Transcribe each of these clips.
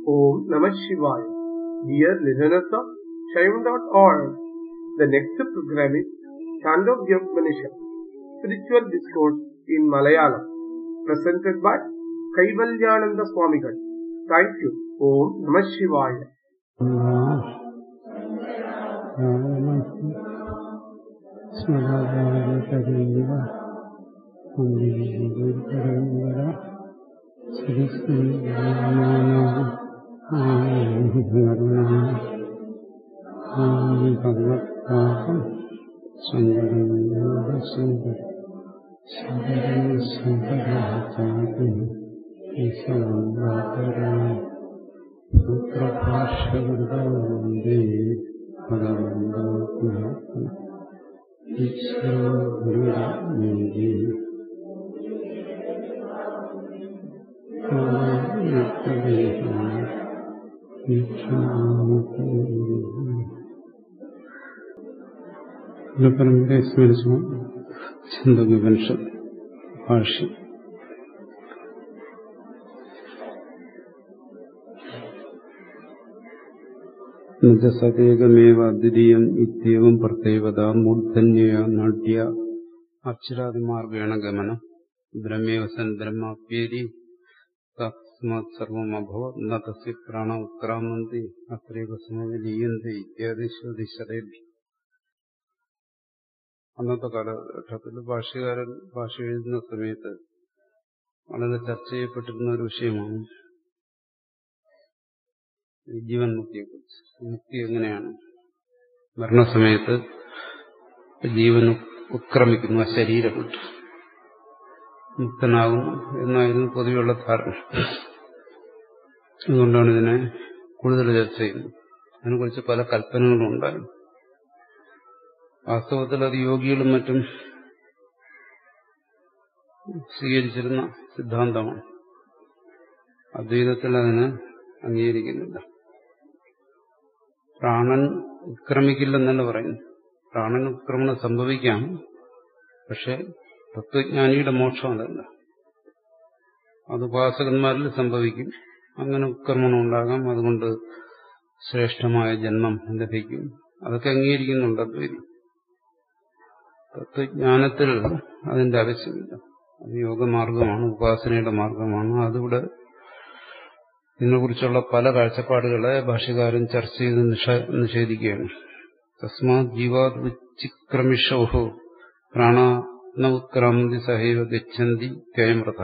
Om Namah Shivaya. Dear listeners of Shaivan.org, the next program is Chandogya Upanishad, Spiritual Discourse in Malayalam, presented by Kaivalyananda Swamigal. Thank you. Om Namah Shivaya. സ്മരാചാര്യതരീവ പരമ്പര ശ്രീ ഭഗവത്പാദം ശങ്കരനോട് ശങ്കര ശങ്കര ശങ്കരാചാര്യം സൂത്രഭാഷ്യവൃതേ ഭഗവന്തോ ഈശ്വരോ ഗുരുരാജി പരമ്പരയെ സ്മരിച്ചു ഛന്ദോപനിഷത്ത് ഭാഷ്യം സതേകമേവ അദ്വിതീയം ഇത്യവും പ്രത്യേകത മൂർധന്യ നാട്യ അക്ഷരാദിമാർഗേണ ഗമനം ബ്രഹ്മേവ സൻ ബ്രഹ്മാപ്യേരി തസ്മാത് സർവമഭവത് ന തസ്യ പ്രാണ ഉത്ക്രാമന്തി അത്രൈവ സമവിലീയന്തി ഇത്യാദി ശ്രുതിശതേഭ്യ അന്നത്തെ കാലഘട്ടത്തിൽ ഭാഷ്യകാരൻ ഭാഷ എഴുതുന്ന സമയത്ത് വളരെ ചർച്ച ചെയ്യപ്പെട്ടിരുന്ന ഒരു വിഷയമാണ് ജീവൻ മുക്തിയെക്കുറിച്ച് മുക്തി എങ്ങനെയാണ് മരണസമയത്ത് ജീവൻ ഉത്ക്രമിക്കുന്നു ആ ശരീരം വിട്ട് മുക്തനാകുന്നു എന്നായിരുന്നു പൊതുവെയുള്ള ധാരണ അതുകൊണ്ടാണ് ഇതിനെ കൂടുതൽ ചർച്ച ചെയ്യുന്നത് അതിനെക്കുറിച്ച് പല കൽപ്പനകളും ഉണ്ടായിരുന്നു വാസ്തവത്തിൽ അത് യോഗികളും മറ്റും സ്വീകരിച്ചിരുന്ന സിദ്ധാന്തമാണ് അദ്വൈതത്തിൽ അതിന് അംഗീകരിക്കുന്നില്ല പ്രാണൻ ഉത്ക്രമിക്കില്ലെന്നല്ല പറയുന്നു പ്രാണൻ ഉത്ക്രമണം സംഭവിക്കാം പക്ഷെ തത്വജ്ഞാനിയുടെ മോക്ഷം അതല്ല അത് ഉപാസകന്മാരിൽ സംഭവിക്കും അങ്ങനെ ഉത്ക്രമണം ഉണ്ടാകാം അതുകൊണ്ട് ശ്രേഷ്ഠമായ ജന്മം ലഭിക്കും അതൊക്കെ അംഗീകരിക്കുന്നുണ്ട് അദ്വൈതി തത്വജ്ഞാനത്തിൽ അതിന്റെ ആവശ്യമില്ല അത് യോഗമാർഗമാണ് ഉപാസനയുടെ മാർഗമാണ് അതിവിടെ ഇതിനെക്കുറിച്ചുള്ള പല കാഴ്ചപ്പാടുകളെ ഭാഷ്യകാരൻ ചർച്ച ചെയ്ത് നിഷേധിക്കുകയാണ് തസ്മാത് ജീവാത് ഉച്ചിക്രമിഷോഹോ പ്രാണ ഉത്ക്രാമന്തി സഹൈവ ഗച്ഛന്തി ത്യയമൃത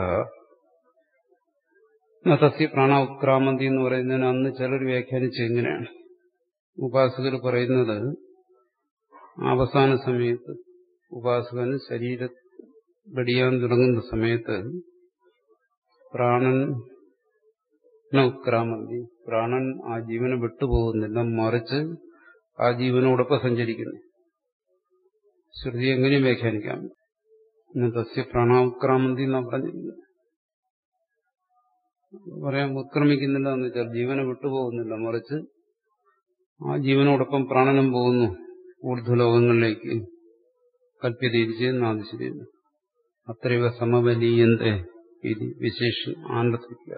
തസ്യ പ്രാണ ഉത്ക്രാമന്തി എന്ന് പറയുന്നതിന് അന്ന് ചിലർ വ്യാഖ്യാനിച്ച് എങ്ങനെയാണ് ഉപാസകർ പറയുന്നത് അവസാന സമയത്ത് ഉപാസകന് ശരീര വെടിയാൻ തുടങ്ങുന്ന സമയത്ത് പ്രാണൻ ഉത്ക്രാമന്തി പ്രാണൻ ആ ജീവനെ വിട്ടുപോകുന്നില്ല മറിച്ച് ആ ജീവനോടൊപ്പം സഞ്ചരിക്കുന്നു ശ്രുതി എങ്ങനെയും വ്യാഖ്യാനിക്കാം തസ്യ പ്രാണോത്ക്രാമന്തി എന്നാ പറഞ്ഞിരിക്കുന്നത് പറയാൻ ഉത്ക്രമിക്കുന്നില്ല എന്ന് വെച്ചാൽ ജീവനെ വിട്ടുപോകുന്നില്ല മറിച്ച് ആ ജീവനോടൊപ്പം പ്രാണനും പോകുന്നു ഊർധ്വലോകങ്ങളിലേക്ക് കൽപ്യതീരിച്ചെന്ന് ആദിശരിയുന്നു അത്രയോ സമബലീയന്തേ ഇത് വിശേഷം ആനന്ദിക്കുക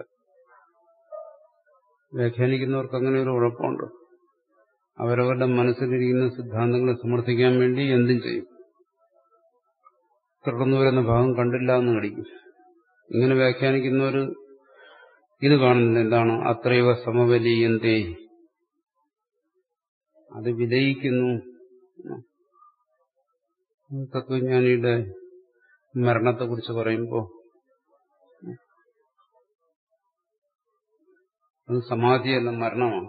വ്യാഖ്യാനിക്കുന്നവർക്ക് അങ്ങനെ ഒരു ഉഴപ്പമുണ്ട് അവരവരുടെ മനസ്സിലിരിക്കുന്ന സിദ്ധാന്തങ്ങളെ സമർത്ഥിക്കാൻ വേണ്ടി എന്തും ചെയ്യും തുടർന്നു വരുന്ന ഭാഗം കണ്ടില്ല എന്ന് കടിക്കും ഇങ്ങനെ വ്യാഖ്യാനിക്കുന്നവർ ഇത് കാണുന്നില്ല എന്താണ് അത്രയോ സമബലീയന്തേ അത് വിലയിക്കുന്നു തത്വജ്ഞാനിയുടെ മരണത്തെക്കുറിച്ച് പറയുമ്പോൾ അത് സമാധിയല്ല മരണമാണ്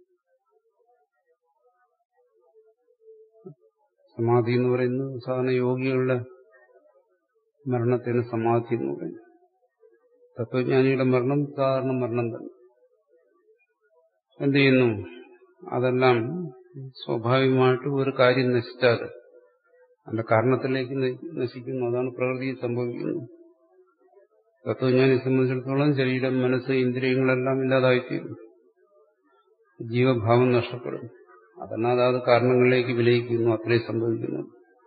സമാധി എന്ന് പറയുന്നത് സാധാരണ യോഗികളുടെ മരണത്തിന് സമാധി എന്ന് പറയുന്നു തത്വജ്ഞാനിയുടെ മരണം സാധാരണ മരണം തന്നെ എന്ത് ചെയ്യുന്നു അതെല്ലാം സ്വാഭാവികമായിട്ട് ഒരു കാര്യം നശിച്ചാൽ അതിന്റെ കാരണത്തിലേക്ക് നശിക്കുന്നു അതാണ് പ്രകൃതിയിൽ സംഭവിക്കുന്നത് തത്വജ്ഞാനെ സംബന്ധിച്ചിടത്തോളം ശരീരം മനസ്സ് ഇന്ദ്രിയങ്ങളെല്ലാം ഇല്ലാതായിത്തീരും ജീവഭാവം നഷ്ടപ്പെടും അതെല്ലാം അതാത് കാരണങ്ങളിലേക്ക് വിലയിക്കുന്നു അത്രേ സംഭവിക്കുന്നു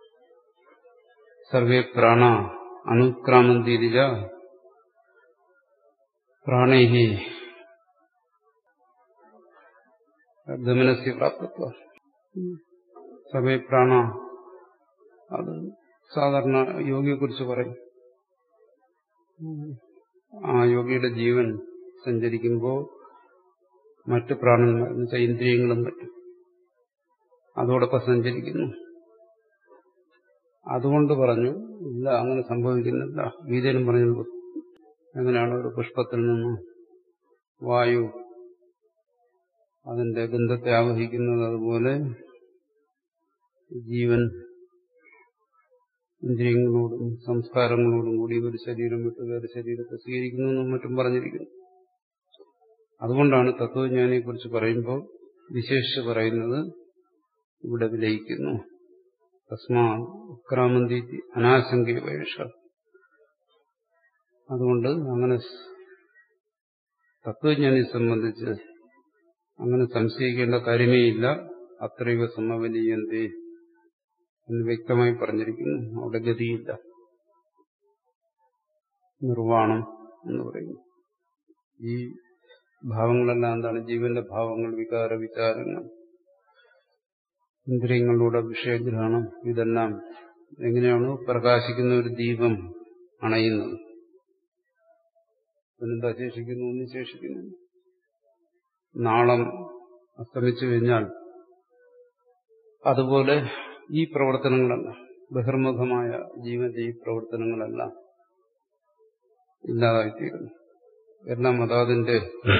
സർവേ പ്രാണ അനുക്രാമന്തിരിജ പ്രാണൈഹി ഗമനസ്യ പ്രാപ്തത്വ സമയപ്രാണ അത് സാധാരണ യോഗിയെക്കുറിച്ച് പറയും ആ യോഗിയുടെ ജീവൻ സഞ്ചരിക്കുമ്പോൾ മറ്റ് പ്രാണന്മാർ എന്നുവെച്ചാൽ ഇന്ദ്രിയങ്ങളും മറ്റും അതോടൊപ്പം സഞ്ചരിക്കുന്നു അതുകൊണ്ട് പറഞ്ഞു ഇല്ല അങ്ങനെ സംഭവിക്കുന്നില്ല ഗീതയിലും പറഞ്ഞു എങ്ങനെയാണ് ഒരു പുഷ്പത്തിൽ നിന്നും വായു അതിന്റെ ഗന്ധത്തെ ആവഹിക്കുന്നത് അതുപോലെ ജീവൻ ഇന്ദ്രിയങ്ങളോടും സംസ്കാരങ്ങളോടും കൂടി ഒരു ശരീരം വിട്ട് വേറെ ശരീരത്തെ സ്വീകരിക്കുന്നു എന്നും മറ്റും പറഞ്ഞിരിക്കുന്നു അതുകൊണ്ടാണ് തത്വജ്ഞാനിയെ കുറിച്ച് പറയുമ്പോൾ വിശേഷിച്ച് പറയുന്നത് ഇവിടെ വിലയിക്കുന്നു തസ്മാ ഉക്രാമന്തി അനാശങ്ക വൈഷ അതുകൊണ്ട് അങ്ങനെ തത്വജ്ഞാനിയെ സംബന്ധിച്ച് അങ്ങനെ സംശയിക്കേണ്ട കാര്യമേ ഇല്ല അത്രയോ സമവലീയന്തേ എന്ന് വ്യക്തമായി പറഞ്ഞിരിക്കുന്നു അവിടെ ഗതിയില്ല നിർവാണം എന്ന് പറയുന്നു ഈ ഭാവങ്ങളെല്ലാം എന്താണ് ജീവന്റെ ഭാവങ്ങൾ വികാര വിചാരങ്ങൾ ഇന്ദ്രിയങ്ങളുടെ വിഷയഗ്രഹണം ഇതെല്ലാം എങ്ങനെയാണോ പ്രകാശിക്കുന്ന ഒരു ദീപം അണയുന്നത് പിന്നെന്താ ശേഷിക്കുന്നു ഒന്നും ശേഷിക്കുന്നു നാളം അസ്തമിച്ചു കഴിഞ്ഞാൽ അതുപോലെ ഈ പ്രവർത്തനങ്ങളെല്ലാം ബഹിർമുഖമായ ജീവന്റെ ഈ പ്രവർത്തനങ്ങളെല്ലാം ഇല്ലാതായിത്തീരുന്നു എല്ലാം അതാതിന്റെ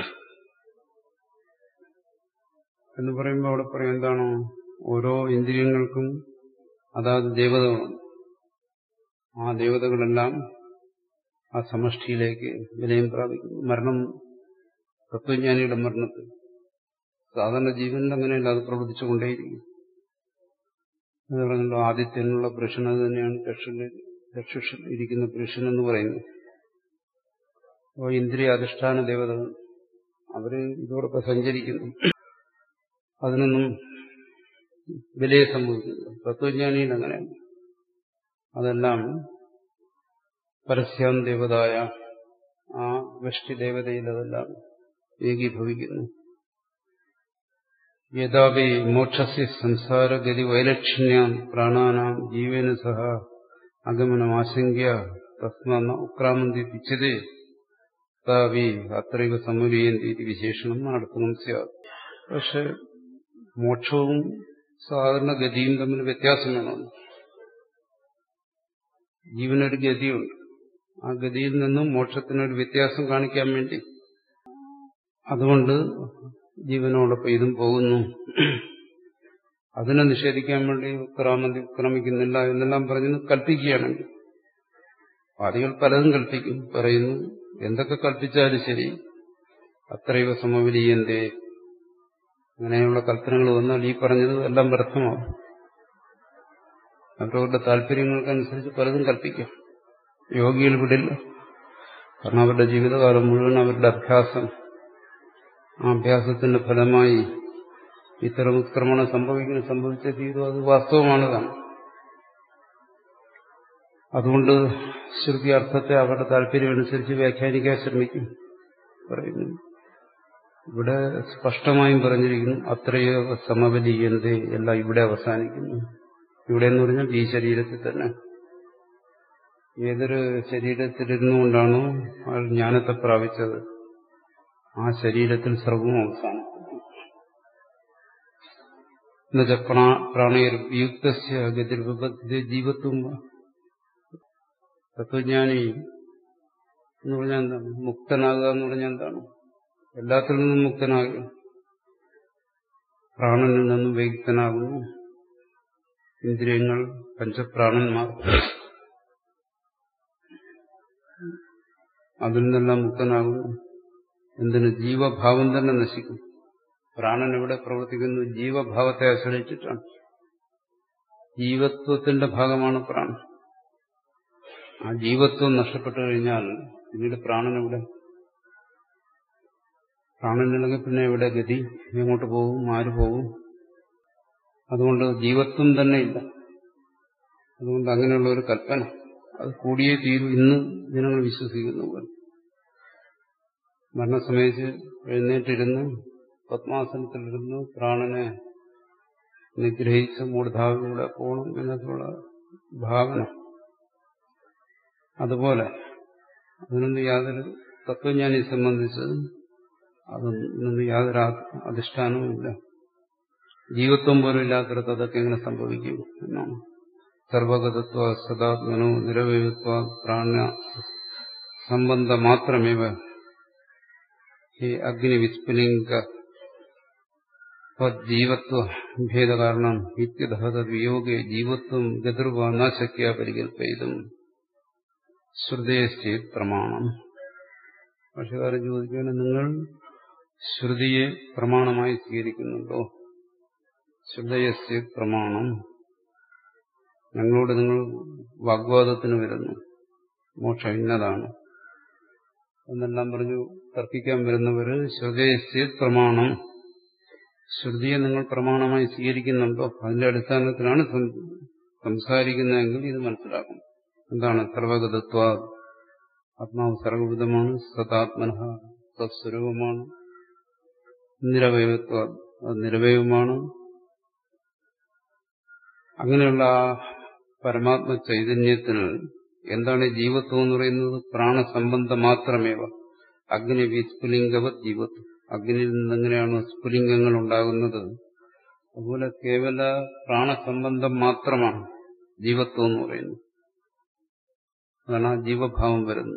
എന്ന് പറയുമ്പോൾ അവിടെ പറയും എന്താണോ ഓരോ ഇന്ദ്രിയങ്ങൾക്കും അതാത് ദേവതകളുണ്ട് ആ ദേവതകളെല്ലാം ആ സമഷ്ടിയിലേക്ക് വിലയം പ്രാപിക്കുന്നു മരണം തത്വജ്ഞാനിയുടെ മരണത്തിൽ സാധാരണ ജീവനിൽ അങ്ങനെയല്ല അത് പ്രവർത്തിച്ചുകൊണ്ടേയിരിക്കും അത് പറഞ്ഞല്ലോ ആദിത്യനുള്ള പുരുഷൻ അത് തന്നെയാണ് ചക്ഷുഷിൽ ചക്ഷുഷിൽ ഇരിക്കുന്ന പുരുഷൻ എന്ന് പറയുന്നത് അപ്പോൾ ഇന്ദ്രിയ അധിഷ്ഠാന ദേവതകൾ അവര് ഇതോടൊപ്പം സഞ്ചരിക്കുന്നു അതിനൊന്നും വിലയെ സംഭവിക്കുന്നു തത്വജ്ഞാനിയിൽ അങ്ങനെയല്ല അതെല്ലാം പരസ്യാം ദേവതായ ആ വൃഷ്ടി ദേവതയിൽ അതെല്ലാം ഏകീഭവിക്കുന്നു യഥാപി മോക്ഷസ്യ സംസാരഗതി വൈലക്ഷ്യണ്യാം പ്രാണാനാം ജീവേന സഹ അഗമനമാശങ്ക്യ തസ്മ ഉക്രാമന്തി പിച്ചതേ താവി അത്രൈവ സമവീയന്തി വിശേഷണം നടത്തണം സ്യാത് പക്ഷെ മോക്ഷവും സാധാരണ ഗതിയും തമ്മിൽ വ്യത്യാസം വേണം ജീവനൊരു ഗതിയുണ്ട് ആ ഗതിയിൽ നിന്നും മോക്ഷത്തിനൊരു വ്യത്യാസം കാണിക്കാൻ വേണ്ടി അതുകൊണ്ട് ജീവനോടൊപ്പം ഇതും പോകുന്നു അതിനെ നിഷേധിക്കാൻ വേണ്ടി ഉക്രാമന്തി ഉക്രമിക്കുന്നില്ല എന്നെല്ലാം പറഞ്ഞു കൽപ്പിക്കുകയാണെങ്കിൽ വാദികൾ പലതും കൽപ്പിക്കും പറയുന്നു എന്തൊക്കെ കൽപ്പിച്ചാലും ശരി അത്രയോ സമവലീയന്തേ അങ്ങനെയുള്ള കൽപ്പനകൾ വന്നാൽ ഈ പറഞ്ഞത് എല്ലാം വ്യർത്ഥമാവും അവരവരുടെ താല്പര്യങ്ങൾക്കനുസരിച്ച് പലതും കൽപ്പിക്കാം യോഗികൾ വിടില്ല കാരണം അവരുടെ ജീവിതകാലം മുഴുവൻ അവരുടെ അഭ്യാസം ആ അഭ്യാസത്തിന്റെ ഫലമായി ഇത്തരം ഉത്ക്രമണം സംഭവിക്കുന്ന സംഭവിച്ച തീരു അത് വാസ്തവമാണ് താൻ അതുകൊണ്ട് ശ്രുതി അർത്ഥത്തെ അവരുടെ താല്പര്യമനുസരിച്ച് വ്യാഖ്യാനിക്കാൻ ശ്രമിക്കും പറയുന്നു ഇവിടെ സ്പഷ്ടമായും പറഞ്ഞിരിക്കുന്നു അത്രയോ സമബലീയന്തേ എല്ലാം ഇവിടെ അവസാനിക്കുന്നു ഇവിടെ എന്ന് പറഞ്ഞാൽ ഈ ശരീരത്തിൽ തന്നെ ഏതൊരു ശരീരത്തിലിരുന്നുകൊണ്ടാണോ അയാൾ ജ്ഞാനത്തെ പ്രാപിച്ചത് ആ ശരീരത്തിൽ സർവവും അവസാനിക്കുന്നു പ്രാണയർയുക്ത ഗതിർ വിപത്തി ജീവത്വം തത്വജ്ഞാനി എന്ന് പറഞ്ഞാൽ എന്താണ് മുക്തനാകുക എന്ന് പറഞ്ഞാൽ എന്താണ് എല്ലാത്തിൽ നിന്നും മുക്തനാകുക പ്രാണനിൽ നിന്നും വ്യക്തനാകുന്നു ഇന്ദ്രിയങ്ങൾ പഞ്ചപ്രാണന്മാർ അതിൽ നിന്നെല്ലാം മുക്തനാകുന്നു എന്തിന് ജീവഭാവം തന്നെ നശിക്കും പ്രാണൻ ഇവിടെ പ്രവർത്തിക്കുന്നു ജീവഭാവത്തെ ആശ്രയിച്ചിട്ടാണ് ജീവത്വത്തിന്റെ ഭാഗമാണ് പ്രാണൻ ആ ജീവത്വം നഷ്ടപ്പെട്ടു കഴിഞ്ഞാൽ പിന്നീട് പ്രാണൻ ഇവിടെ പ്രാണനില്ലെങ്കിൽ പിന്നെ എവിടെ ഗതി എങ്ങോട്ട് പോകും ആര് പോകും അതുകൊണ്ട് ജീവത്വം തന്നെ ഇല്ല അതുകൊണ്ട് അങ്ങനെയുള്ള ഒരു കൽപ്പന അത് കൂടിയേ തീരും ഇന്ന് ജനങ്ങൾ വിശ്വസിക്കുന്നു പോലെ മരണസമയത്ത് എഴുന്നേറ്റിരുന്ന് പത്മാസനത്തിലിരുന്ന് പ്രാണനെ നിഗ്രഹിച്ച് മൂർധാവിലൂടെ പോകണം എന്നൊക്കെയുള്ള ഭാവന അതുപോലെ അതിനൊന്നും യാതൊരു തത്വജ്ഞാനിയെ സംബന്ധിച്ച് അതൊന്നും യാതൊരു അധിഷ്ഠാനവുമില്ല ജീവത്വം പോലും ഇല്ലാത്തിടത്ത് അതൊക്കെ എങ്ങനെ സംഭവിക്കും എന്നാണ് സർവഗതത്വ സദാത്മനോ നിരവയത്വ പ്രാണ സംബന്ധ മാത്രമേവ ഈ അഗ്നിവിസ്ഫുലിംഗ ജീവത്വ ഭേദകാരണം ഇത്യതഹത വിയോഗെ ജീവത്വം ഗതിർവ ന ശക്യ പരികൽപ്പയിതും ശ്രുതേശ്ചേ പ്രമാണം ഭാഷകാരൻ ചോദിക്കുകയാണ് നിങ്ങൾ ശ്രുതിയെ പ്രമാണമായി സ്വീകരിക്കുന്നുണ്ടോ ശ്രുതയസ്യ പ്രമാണം ഞങ്ങളോട് നിങ്ങൾ വാഗ്വാദത്തിന് വരുന്നു മോക്ഷം ഇന്നതാണ് എന്നെല്ലാം പറഞ്ഞു തർക്കിക്കാൻ വരുന്നവര് ശ്രുതയസ്യ പ്രമാണം ശ്രുതിയെ നിങ്ങൾ പ്രമാണമായി സ്വീകരിക്കുന്നുണ്ടോ അതിന്റെ അടിസ്ഥാനത്തിലാണ് സംസാരിക്കുന്നതെങ്കിൽ ഇത് മനസ്സിലാക്കും എന്താണ് സർവഗതത്വ ആത്മാവ് സർവവിധമാണ് സതാത്മന സ്വസ്വരൂപമാണ് നിരവയത്വ അത് നിരവയവുമാണ് അങ്ങനെയുള്ള ആ പരമാത്മ ചൈതന്യത്തിൽ എന്താണ് ജീവത്വം എന്ന് പറയുന്നത് പ്രാണസംബന്ധം മാത്രമേവ അഗ്നി വിസ്ഫുലിംഗവത് ജീവത്വം അഗ്നിയിൽ നിന്നെങ്ങനെയാണ് സ്ഫുലിംഗങ്ങൾ ഉണ്ടാകുന്നത് അതുപോലെ കേവല പ്രാണസംബന്ധം മാത്രമാണ് ജീവത്വം എന്ന് പറയുന്നത് അതാണ് ആ ജീവഭാവം വരുന്നത്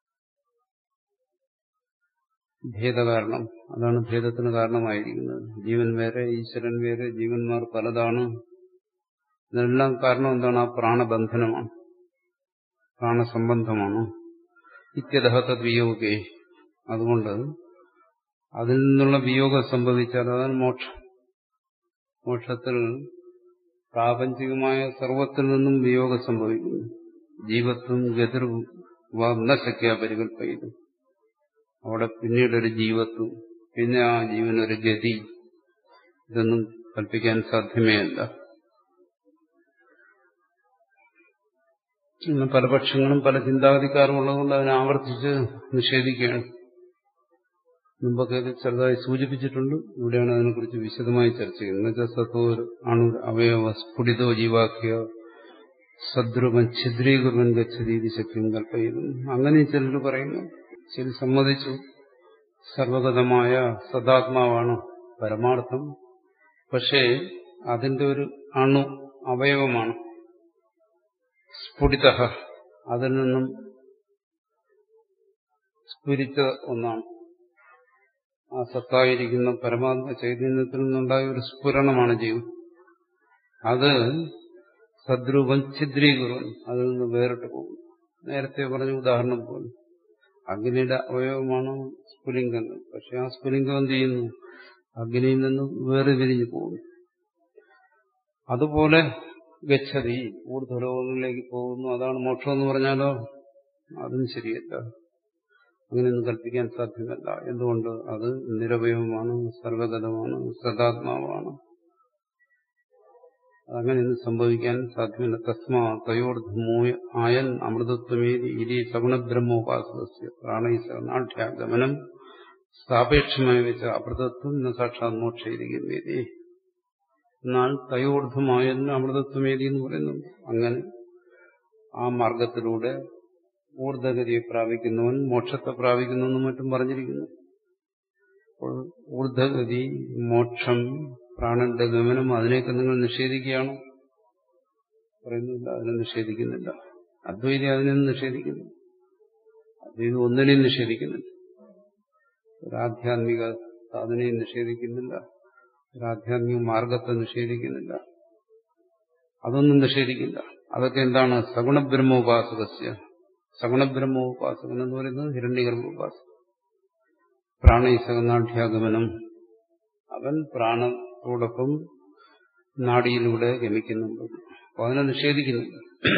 ഭേദകാരണം അതാണ് ഭേദത്തിന് കാരണമായിരിക്കുന്നത് ജീവൻ വേറെ ഈശ്വരൻ വേറെ ജീവന്മാർ പലതാണ് ഇതിനെല്ലാം കാരണം എന്താണ് ആ പ്രാണബന്ധനമാണ് പ്രാണസംബന്ധമാണ് ഇത്യതഹത്ത വിയോഗേ അതുകൊണ്ട് അതിൽ നിന്നുള്ള വിയോഗം സംഭവിച്ചാൽ അതാണ് മോക്ഷം മോക്ഷത്തിൽ പ്രാപഞ്ചികമായ സർവത്തിൽ നിന്നും വിയോഗം സംഭവിക്കുന്നു ജീവത്വം ഗതിർ നശക്യ പരികൽപ്പയിലും അവിടെ പിന്നീടൊരു ജീവത്വം പിന്നെ ആ ജീവനൊരു ഗതി ഇതൊന്നും കൽപ്പിക്കാൻ സാധ്യമേ അല്ല ഇന്ന് പല പക്ഷങ്ങളും പല ചിന്താഗതിക്കാരും ഉള്ളതുകൊണ്ട് അതിനെ ആവർത്തിച്ച് നിഷേധിക്കുകയാണ് മുമ്പൊക്കെ ഇത് ചെറുതായി സൂചിപ്പിച്ചിട്ടുണ്ട് ഇവിടെയാണ് അതിനെക്കുറിച്ച് വിശദമായി ചർച്ച ചെയ്യുന്നത് എന്നുവെച്ചാൽ സത്തോ അണു അവയവ സ്ഫുടിതോ ജീവാക്കിയ സദ്രുവൻ ഛിദ്രീകുർവൻ ഗച്ഛതീതി ശക്തിയും കൽപ്പയുന്നു അങ്ങനെ ചിലർ പറയുന്നു ശരി സമ്മതിച്ചു സർവഗതമായ സദാത്മാവാണ് പരമാർത്ഥം പക്ഷേ അതിന്റെ ഒരു അണു അവയവമാണ് സ്ഫുടിത അതിൽ നിന്നും സ്ഫുരിച്ച ഒന്നാണ് ആ സത്തായിരിക്കുന്ന പരമാത്മ ചൈതന്യത്തിൽ നിന്നുണ്ടായ ഒരു സ്ഫുരണമാണ് ജീവൻ അത് സദ്രൂപം ഛിദ്രീകുറുവൻ അതിൽ നിന്ന് വേറിട്ട് പോകും നേരത്തെ പറഞ്ഞ ഉദാഹരണം പോലെ അഗ്നിയുടെ അവയവമാണ് സ്ഫുലിംഗങ്ങൾ പക്ഷെ ആ സ്ഫുലിംഗം എന്ത് ചെയ്യുന്നു അഗ്നിയിൽ നിന്ന് വേറെ തിരിഞ്ഞു പോകുന്നു അതുപോലെ ഗച്ഛതി ഊർധ്വലോകങ്ങളിലേക്ക് പോകുന്നു അതാണ് മോക്ഷം എന്ന് പറഞ്ഞാലോ അതും ശരിയല്ല അങ്ങനെയൊന്നും കൽപ്പിക്കാൻ സാധ്യമല്ല എന്തുകൊണ്ട് അത് നിരവയവമാണ് സർവഗതമാണ് സദാത്മാവാണ് അങ്ങനെയൊന്നും സംഭവിക്കാൻ സാധ്യമല്ല തസ്മാ തയോർധമൂയ ആയൻ അമൃതത്വമേതി ഇരി സഗുണബ്രഹ്മോപാസകസ്യ പ്രാണൈസനാഠ്യാഗമനം സാപേക്ഷമായി വെച്ച അമൃതത്വം ഇന്ന് സാക്ഷാത് മോക്ഷയിരിക്കുന്നേതി എന്നാൽ തയോർധമായ അമൃതത്വമേതി എന്ന് പറയുന്നുണ്ട് അങ്ങനെ ആ മാർഗത്തിലൂടെ ഊർധഗതിയെ പ്രാപിക്കുന്നവൻ മോക്ഷത്തെ പ്രാപിക്കുന്നു എന്നും മറ്റും പറഞ്ഞിരിക്കുന്നു അപ്പോൾ ഊർധഗതി മോക്ഷം പ്രാണന്റെ ഗമനം അതിനെയൊക്കെ നിങ്ങൾ നിഷേധിക്കുകയാണോ പറയുന്നില്ല അതിനെ നിഷേധിക്കുന്നില്ല അദ്വൈതി അതിനൊന്നും നിഷേധിക്കുന്നു അദ്വൈതം ഒന്നിനെയും നിഷേധിക്കുന്നില്ല ഒരു ആധ്യാത്മിക സാധനയും നിഷേധിക്കുന്നില്ല ഒരു ആധ്യാത്മിക മാർഗത്തെ നിഷേധിക്കുന്നില്ല അതൊന്നും നിഷേധിക്കില്ല അതൊക്കെ എന്താണ് സഗുണബ്രഹ്മോപാസകസ്യ സഗുണബ്രഹ്മോപാസകൻ എന്ന് പറയുന്നത് ഹിരണ്യഗർഭോപാസകൻ പ്രാണൈസകനാഠ്യാഗമനം അവൻ പ്രാണത്തോടൊപ്പം നാടിയിലൂടെ ഗമിക്കുന്നുണ്ട് അപ്പൊ അതിനെ നിഷേധിക്കുന്നില്ല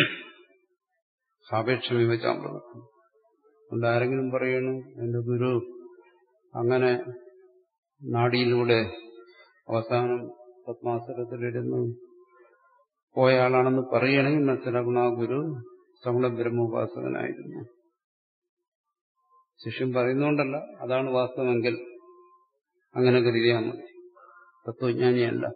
സാപേക്ഷമിവ ചാമ്പളത്വം അതുകൊണ്ട് ആരെങ്കിലും പറയണു എന്റെ ഗുരു അങ്ങനെ നാടിയിലൂടെ അവസാനം പത്മാസനത്തിലിരുന്ന് പോയ ആളാണെന്ന് പറയുകയാണെങ്കിൽ മനസ്സിലാക്കണം ആ ഗുരു സഗുണ ബ്രഹ്മോപാസകനായിരുന്നു ശിഷ്യൻ പറയുന്നുകൊണ്ടല്ല അതാണ് വാസ്തവമെങ്കിൽ അങ്ങനെ കരുതിയാൽ മതി തത്വജ്ഞാനിയല്ല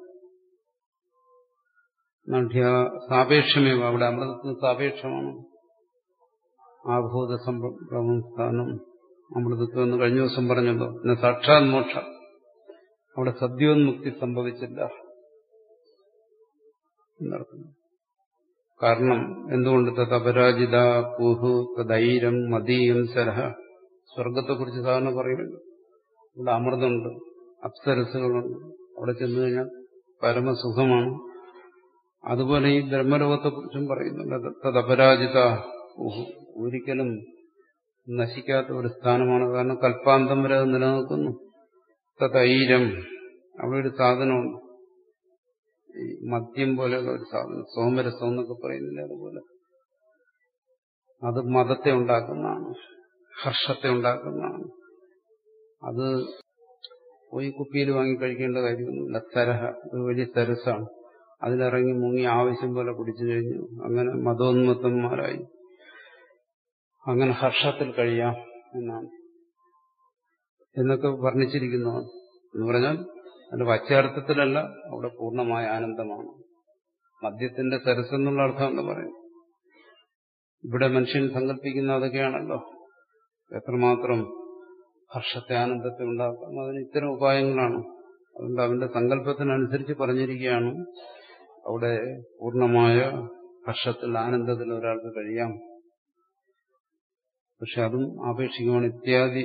നഠ്യ സാപേക്ഷമേവ അവിടെ അമൃതത്തിന് സാപേക്ഷമാണ് ആഭൂത സംഭവം സ്ഥാനം അമൃതത്വം എന്ന് കഴിഞ്ഞ ദിവസം പറഞ്ഞല്ലോ പിന്നെ സാക്ഷാത് മോക്ഷ അവിടെ സദ്യോന്മുക്തി സംഭവിച്ചില്ല എന്നർത്ഥം കാരണം എന്തുകൊണ്ട് തത് അപരാജിത പൂഹു തദൈരം മദീയം സരഹ സ്വർഗത്തെക്കുറിച്ച് സാധാരണ പറയുമല്ലോ ഇവിടെ അമൃതമുണ്ട് അപ്സരസുകളുണ്ട് അവിടെ ചെന്നു കഴിഞ്ഞാൽ പരമസുഖമാണ് അതുപോലെ ഈ ബ്രഹ്മലോകത്തെക്കുറിച്ചും പറയുന്നുണ്ട് തദപരാജിത പൂഹു ഒരിക്കലും നശിക്കാത്ത ഒരു സ്ഥാനമാണ് കാരണം കൽപ്പാന്തം വരെ അത് നിലനിൽക്കുന്നു തൈരം അവിടെ ഒരു സാധനമുണ്ട് ഈ മദ്യം പോലെയുള്ള ഒരു സാധനം സോമരസം എന്നൊക്കെ പറയുന്നില്ല അതുപോലെ അത് മതത്തെ ഉണ്ടാക്കുന്നതാണ് ഹർഷത്തെ ഉണ്ടാക്കുന്നതാണ് അത് പോയി കുപ്പിയിൽ വാങ്ങി കഴിക്കേണ്ട കാര്യമൊന്നുമില്ല സരഹ ഒരു വലിയ സരസാണ് അതിലിറങ്ങി മുങ്ങി ആവശ്യം പോലെ കുടിച്ചു കഴിഞ്ഞു അങ്ങനെ മതോന്മത്തന്മാരായി അങ്ങനെ ഹർഷത്തിൽ കഴിയാം എന്നാണ് എന്നൊക്കെ വർണ്ണിച്ചിരിക്കുന്നതാണ് എന്ന് പറഞ്ഞാൽ അതിന്റെ വച്ചാർത്ഥത്തിലല്ല അവിടെ പൂർണ്ണമായ ആനന്ദമാണ് മദ്യത്തിന്റെ സരസെന്നുള്ള അർത്ഥം എന്ന് പറയും ഇവിടെ മനുഷ്യൻ സങ്കല്പിക്കുന്ന അതൊക്കെയാണല്ലോ എത്രമാത്രം ഹർഷത്തെ ആനന്ദത്തെ ഉണ്ടാക്കാം അതിന് ഇത്തരം ഉപായങ്ങളാണ് അതുകൊണ്ട് അവന്റെ സങ്കല്പത്തിനനുസരിച്ച് പറഞ്ഞിരിക്കുകയാണ് അവിടെ പൂർണ്ണമായ ഹർഷത്തിൽ ആനന്ദത്തിൽ ഒരാൾക്ക് കഴിയാം പക്ഷെ അതും ആപേക്ഷികമാണ് ഇത്യാദി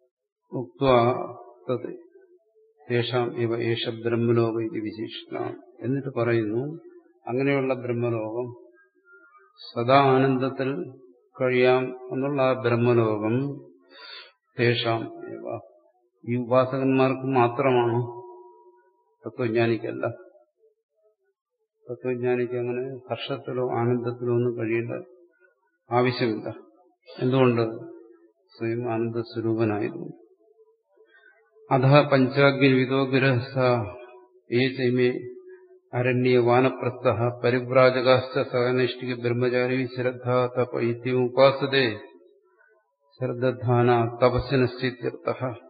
ഉക്തത് യേശാം ഇവ യേശ ബ്രഹ്മലോക ഇത് വിശേഷിത എന്നിട്ട് പറയുന്നു അങ്ങനെയുള്ള ബ്രഹ്മലോകം സദാ ആനന്ദത്തിൽ കഴിയാം എന്നുള്ള ആ ബ്രഹ്മലോകം തേഷാം ഇവ ഈ ഉപാസകന്മാർക്ക് മാത്രമാണ് തത്വജ്ഞാനിക്കല്ല തത്വജ്ഞാനിക്ക് അങ്ങനെ ഹർഷത്തിലോ ആനന്ദത്തിലോ ഒന്നും കഴിയേണ്ട ആവശ്യമില്ല എന്തുകൊണ്ട് സ്വയം ആനന്ദ സ്വരൂപനായിരുന്നു അധ പഞ്ചാഗ്നിവിദോ ഗൃഹസ്ഥ ഏ ചൈമേ അരണ്യ വാനപ്രസ്ഥ പരിവ്രാജകാശ്ച സഹനൈഷ്ഠിക ബ്രഹ്മചാരി ശ്രദ്ധ തപ ഇത്യുപാസതേ ശ്രദ്ധാന തപസ്സിനശ്ചിത്യർത്ഥ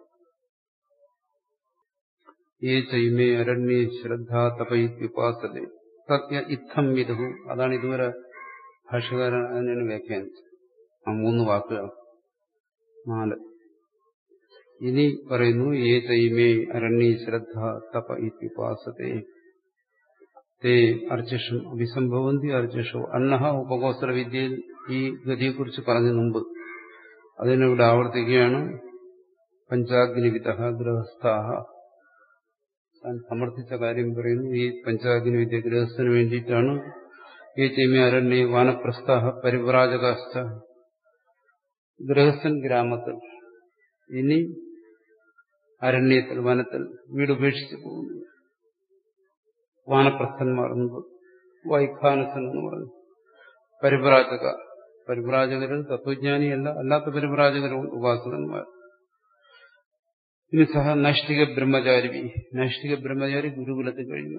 ഏ ചൈമേ അരണ്യ ശ്രദ്ധ തപ ഇത്യുപാസതേ സത്യ ഇത്തം വിധു അതാണ് ഇതുവരെ ഭാഷകാരൻ അതിനാണ് വ്യാഖ്യാനിച്ചത് ആ മൂന്ന് വാക്കുകൾ നാല് ഇനി പറയുന്നു ഏ തൈമേ അരണ്യ ശ്രദ്ധ തപ ഇത്യുപാസത്തെ തേ അർച്ചിഷം അഭിസംഭവന്തി അർച്ചിഷോ അന്നഹ ഉപകോസല വിദ്യയിൽ ഈ ഗതിയെക്കുറിച്ച് പറഞ്ഞു മുമ്പ് അതിനിവിടെ ആവർത്തിക്കുകയാണ് പഞ്ചാഗ്നിവിധ ഗൃഹസ്ഥാഹ താൻ സമർത്ഥിച്ച കാര്യം പറയുന്നു ഈ പഞ്ചാഗ്നി വിദ്യ ഗൃഹസ്ഥന് വേണ്ടിയിട്ടാണ് ഈ ചൈമ അരണ്യ വാനപ്രസ്ഥാഹ പരിവ്രാജകാശ്ച ഗൃഹസ്ഥൻ ഗ്രാമത്തിൽ ഇനി അരണ്യത്തിൽ വനത്തിൽ വീട് ഉപേക്ഷിച്ച് പോകുന്നു വാനപ്രസ്ഥന്മാർ മുമ്പ് വൈഖാനസൻ എന്ന് പറഞ്ഞു പരിവ്രാജക പരിവ്രാജകരിൽ തത്വജ്ഞാനിയല്ല അല്ലാത്ത പരിവ്രാജകരും ഉപാസകന്മാർ ഇനി സഹ നൈഷ്ഠിക ബ്രഹ്മചാരി നൈഷ്ഠിക ബ്രഹ്മചാരി ഗുരുകുലത്തിൽ കഴിഞ്ഞു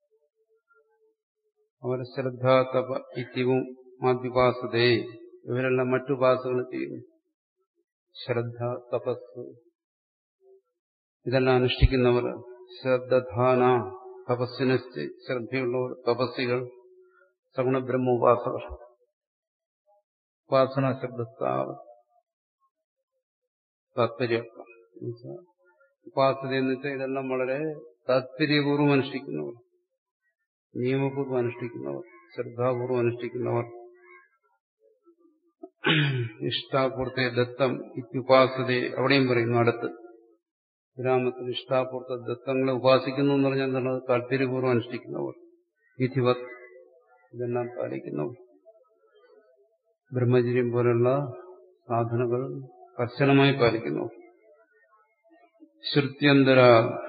അവർ ശ്രദ്ധ തപ ഇത്യവും മാദ്യുപാസതേ ഇവരെല്ലാം മറ്റുപാസകൾ ചെയ്യുന്നു ശ്രദ്ധ തപസ് ഇതെല്ലാം അനുഷ്ഠിക്കുന്നവർ ശ്രദ്ധാന തപസ്സിന് ശ്രദ്ധയുള്ളവർ തപസ്സികൾ സഗുണ ബ്രഹ്മ ഉപാസകർ ഉപാസന ശബ്ദത്താവ് താത്പര്യമൊക്കെ ഉപാസന എന്ന് വെച്ചാൽ ഇതെല്ലാം വളരെ താത്പര്യപൂർവ്വം അനുഷ്ഠിക്കുന്നവർ നിയമപൂർവ്വം അനുഷ്ഠിക്കുന്നവർ ശ്രദ്ധാപൂർവ്വം അനുഷ്ഠിക്കുന്നവർ ഇഷ്ടാപൂർത്തെ ദത്തം ഇത്യുപാസതയെ അവിടെയും പറയുന്നു അടുത്ത് ഗ്രാമത്തിൽ ഇഷ്ടാപൂർത്ത ദത്തങ്ങളെ ഉപാസിക്കുന്നു എന്ന് പറഞ്ഞാൽ എന്താണ് താല്പര്യപൂർവ്വം അനുഷ്ഠിക്കുന്നവർ വിധിവത് ഇതെല്ലാം പാലിക്കുന്നവർ ബ്രഹ്മചര്യം പോലുള്ള സാധനകൾ കർശനമായി പാലിക്കുന്നവർ ശ്രുത്യന്തര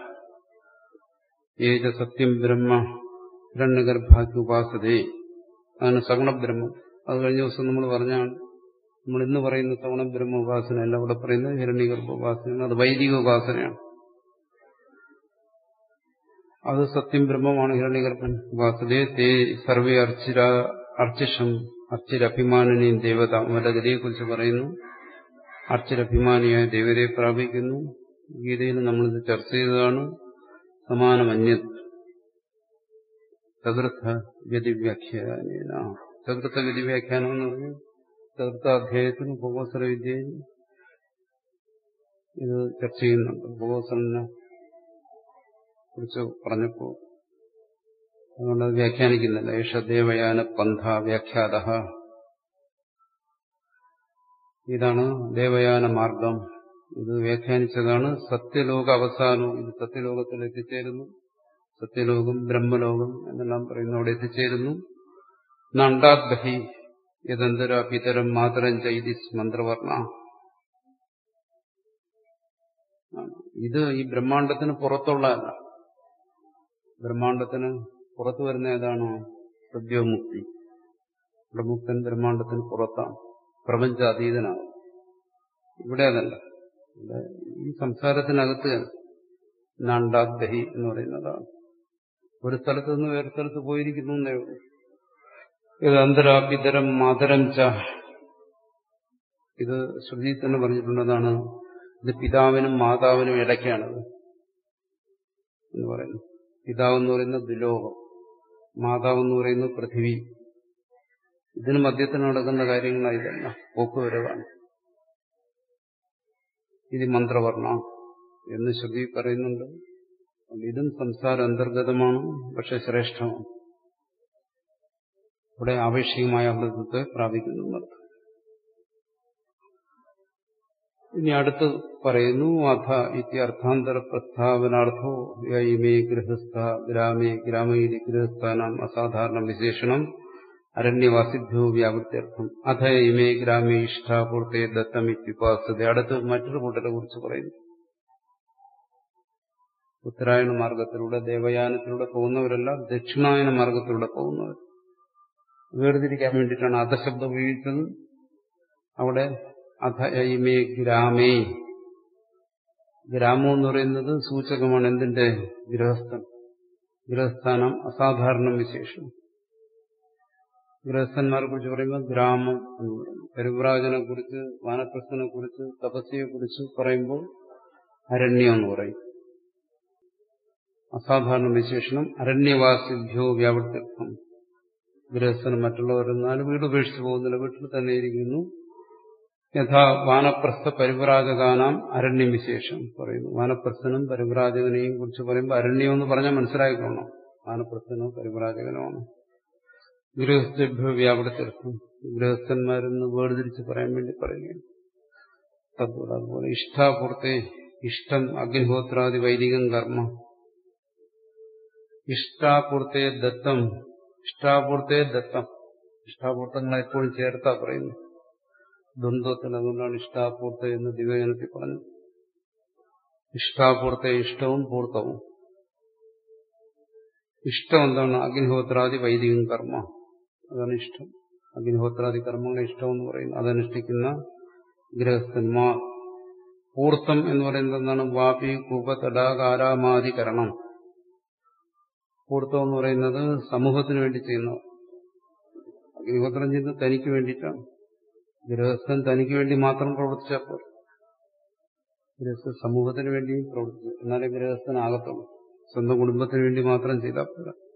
ഏജ സത്യം ബ്രഹ്മ ഹിരണ്യഗർഭാഗ്യുപാസതേ അതാണ് സഗുണബ്രഹ്മം അത് കഴിഞ്ഞ ദിവസം നമ്മൾ പറഞ്ഞാണ് നമ്മൾ ഇന്ന് പറയുന്ന സഗുണ ബ്രഹ്മ ഉപാസന അല്ല അവിടെ പറയുന്നത് ഹിരണ്യഗർഭ ഉപാസനയാണ് അത് വൈദിക ഉപാസനയാണ് അത് സത്യം ബ്രഹ്മമാണ് ഹിരണ്യഗർഭൻ ഉപാസതേ തേ സർവേ അർച്ചിര അർച്ചിഷം അർച്ചിരഭിമാനിനെയും ദേവത അവരുടെ ഗതിയെക്കുറിച്ച് പറയുന്നു അർച്ചിരഭിമാനിയായ ദേവതയെ പ്രാപിക്കുന്നു ഗീതയിൽ നമ്മളിത് ചർച്ച ചെയ്തതാണ് സമാനമന്യ ചതുർത്ഥ വ്യതിവ്യാഖ്യാന ചതുർത്ഥ വ്യതിവ്യാഖ്യാനം എന്ന് പറഞ്ഞാൽ ചതുർത്ഥ അധ്യായത്തിൽ ഉപകോസര വിദ്യയിൽ ഇത് ചർച്ച ചെയ്യുന്നുണ്ട് ഉപകോസരനെ കുറിച്ച് പറഞ്ഞപ്പോ അതുകൊണ്ട് അത് വ്യാഖ്യാനിക്കുന്നില്ല ഏഷ ദേവയാന പന്ഥ വ്യാഖ്യാത ഇതാണ് ദേവയാന മാർഗം ഇത് വ്യാഖ്യാനിച്ചതാണ് സത്യലോക അവസാനവും ഇത് സത്യലോകത്തിൽ എത്തിച്ചേരുന്നു സത്യലോകം ബ്രഹ്മലോകം എന്നെല്ലാം പറയുന്നു അവിടെ എത്തിച്ചേരുന്നു നണ്ടാദ്ബഹി യതന്തര പിതരം മാതരം ചൈതിസ് മന്ത്രവർണ്ണ ഇത് ഈ ബ്രഹ്മാണ്ടത്തിന് പുറത്തുള്ളതല്ല ബ്രഹ്മാണ്ടത്തിന് പുറത്തു വരുന്ന ഏതാണ് സദ്യോമുക്തി ബ്രഹ്മുക്തൻ ബ്രഹ്മാണ്ടത്തിന് പുറത്താണ് പ്രപഞ്ചാതീതനാകും ഇവിടെ അതല്ല ഇവിടെ ഈ സംസാരത്തിനകത്ത് നാണ്ടാദ്ദഹി എന്ന് പറയുന്നതാണ് ഒരു സ്ഥലത്ത് നിന്ന് വേറെ സ്ഥലത്ത് പോയിരിക്കുന്നു എന്നേ ഉള്ളൂ ഇത് അന്തരാപിതരം മാതരം ച ഇത് ശ്രുതി തന്നെ പറഞ്ഞിട്ടുള്ളതാണ് ഇത് പിതാവിനും മാതാവിനും ഇടയ്ക്കാണത് എന്ന് പറയുന്നു പിതാവ് എന്ന് പറയുന്ന ദുലോകം മാതാവ് എന്ന് പറയുന്നത് പൃഥിവി ഇതിന് മധ്യത്തിൽ നടക്കുന്ന കാര്യങ്ങളാണ് ഇതല്ല പോക്കുവരവാണ് ഇത് മന്ത്രവർണ്ണ എന്ന് ശ്രുതി പറയുന്നുണ്ട് ഇതും സംസാര അന്തർഗതമാണ് പക്ഷെ ശ്രേഷ്ഠമാണ് ഇവിടെ ആവേശികമായ അമൃതത്തെ പ്രാപിക്കുന്നു ഇനി അടുത്ത് പറയുന്നു അഥ ഇത്യർത്ഥാന്തര പ്രസ്താവനാർത്ഥോ യൈമേ ഗൃഹസ്ഥ ഗ്രാമേ ഗ്രാമയിലെ ഗൃഹസ്ഥാനം അസാധാരണ വിശേഷണം അരണ്യവാസിഭ്യോ വ്യാവൃത്യർത്ഥം അഥ ഇമേ ഗ്രാമേ ഇഷ്ടാപൂർത്തെ ദത്തമിത്യുപാസത അടുത്ത് മറ്റൊരു കൂട്ടരെ കുറിച്ച് പറയുന്നു ഉത്തരായണ മാർഗത്തിലൂടെ ദേവയാനത്തിലൂടെ പോകുന്നവരല്ല ദക്ഷിണായന മാർഗത്തിലൂടെ പോകുന്നവർ വേർതിരിക്കാൻ വേണ്ടിയിട്ടാണ് അധശബ്ദം ഉപയോഗിച്ചത് അവിടെ അഥയമേ ഗ്രാമേ ഗ്രാമം എന്ന് പറയുന്നത് സൂചകമാണ് എന്തിന്റെ ഗൃഹസ്ഥൻ ഗൃഹസ്ഥാനം അസാധാരണ വിശേഷം ഗൃഹസ്ഥന്മാരെ കുറിച്ച് പറയുമ്പോൾ ഗ്രാമം എന്ന് പറയുന്നു പരിവ്രാജനെ കുറിച്ച് വാനപ്രസ്ഥനെ കുറിച്ച് തപസ്യയെ കുറിച്ച് പറയുമ്പോൾ അരണ്യം എന്ന് പറയും അസാധാരണ വിശേഷണം അരണ്യവാസിഭ്യോ വ്യാവർത്തിത്വം ഗൃഹസ്ഥന് മറ്റുള്ളവരെന്നാലും വീട് ഉപേക്ഷിച്ച് പോകുന്നില്ല വീട്ടിൽ തന്നെ ഇരിക്കുന്നു യഥാ വാനപ്രസ്ഥ പരിവ്രാജകാനാം അരണ്യം വിശേഷം പറയുന്നു വാനപ്രസ്ഥനും പരിവ്രാജകനെയും കുറിച്ച് പറയുമ്പോൾ അരണ്യം എന്ന് പറഞ്ഞാൽ മനസ്സിലായിക്കൊള്ളണം വാനപ്രസ്ഥനോ പരിവ്രാജകനോ ഗൃഹസ്ഥഭ്യോ വ്യാപടത്തിർക്കും ഗൃഹസ്ഥന്മാരെന്ന് വേർതിരിച്ച് പറയാൻ വേണ്ടി പറയുകയാണ് തദ്വത അതുപോലെ ഇഷ്ടാപൂർത്തെ ഇഷ്ടം അഗ്നിഹോത്രാദി വൈദികം കർമ്മ ഇഷ്ടാപൂർത്തെ ദത്തം ഇഷ്ടാപൂർത്തെ ദത്തം ഇഷ്ടാപൂർത്തങ്ങളെ എപ്പോഴും ചേർത്താ പറയുന്നു ദ്വന്ദ്വത്തിന് അതുകൊണ്ടാണ് ഇഷ്ടാപൂർത്ത എന്ന് ദിവ്യജനത്തിൽ പറഞ്ഞു ഇഷ്ടാപൂർത്ത ഇഷ്ടവും പൂർത്തവും ഇഷ്ടം എന്താണ് അഗ്നിഹോത്രാദി വൈദികം കർമ്മ അതാണ് ഇഷ്ടം അഗ്നിഹോത്രാദി കർമ്മങ്ങളെ ഇഷ്ടം എന്ന് പറയുന്നു അതനുഷ്ഠിക്കുന്ന ഗൃഹസ്ഥന്മാർ പൂർത്തം എന്ന് പറയുന്നത് എന്താണ് വാപി കൂപ തടാകാരാമാദികരണം പൂർത്തം എന്ന് പറയുന്നത് സമൂഹത്തിന് വേണ്ടി ചെയ്യുന്നവർ അഗ്നിഹോത്രം ചെയ്യുന്നത് തനിക്ക് വേണ്ടിയിട്ടാണ് ഗൃഹസ്ഥൻ തനിക്ക് വേണ്ടി മാത്രം പ്രവർത്തിച്ചാൽ പോരെ ഗൃഹസ്ഥ സമൂഹത്തിന് വേണ്ടിയും പ്രവർത്തിച്ചു എന്നാലേ ഗൃഹസ്ഥനാകത്തുള്ളൂ സ്വന്തം കുടുംബത്തിന് വേണ്ടി മാത്രം ചെയ്താൽ പോരാ